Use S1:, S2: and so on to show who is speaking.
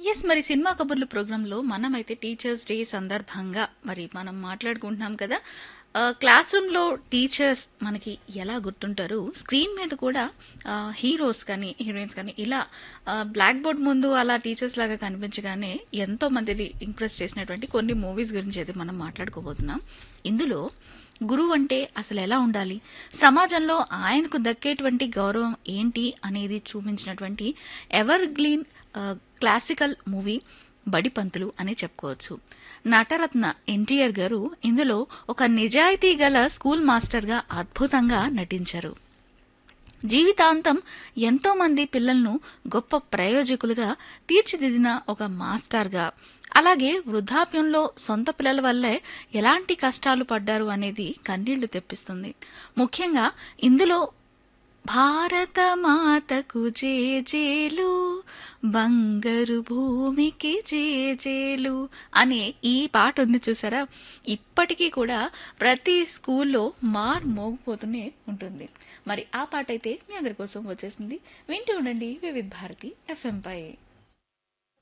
S1: yes మరి cinema కబుర్లు ప్రోగ్రాంలో మనమైతే టీచర్స్ డే సందర్భంగా మరి మనం మాట్లాడుకుంటున్నాం కదా ఆ, క్లాస్ రూమ్లో టీచర్స్ మనకి ఎలా గుర్తుంటారు స్క్రీన్ మీద కూడా ఆ, హీరోస్ కానీ హీరోయిన్స్ కానీ ఇలా ఆ, బ్లాక్ బోర్డ్ ముందు అలా టీచర్స్ లాగా కనిపించగానే ఎంతో మందిని ఇంప్రెస్ చేసినటువంటి కొన్ని మూవీస్ గురించి అయితే మనం మాట్లాడుకోబోతున్నాం ఇందులో గురువు అంటే అసలు ఎలా ఉండాలి సమాజంలో ఆయనకు దక్కేటువంటి గౌరవం ఏంటి అనేది చూపించినటువంటి evergreen classical movie Badipantulu అని చెప్పుకోవచ్చు నటరత్న ఎన్టీఆర్ గారు ఇందులో ఒక నిజాయితీ గల స్కూల్ మాస్టర్గా అద్భుతంగా నటించారు జీవితాంతం ఎంతో మంది పిల్లలను గొప్ప ప్రయోజకులుగా తీర్చిదిద్దిన ఒక మాస్టర్గా అలాగే వృద్ధాప్యంలో సొంత పిల్లల వల్లే ఎలాంటి కష్టాలు పడ్డారు అనేది కన్నీళ్లు తెప్పిస్తుంది ముఖ్యంగా ఇందులో భారత మాతకు జేజేలు బంగారు భూమికి జేజేలు అనే ఈ పాట ఉంది చూసారా ఇప్పటికీ కూడా ప్రతి స్కూల్లో మార్ మోగిపోతూనే ఉంటుంది మరి ఆ పాట అయితే మీ అందరి కోసం వచ్చేసింది వింటూ ఉండండి వివిధ్ భారతి ఎఫ్ఎం పై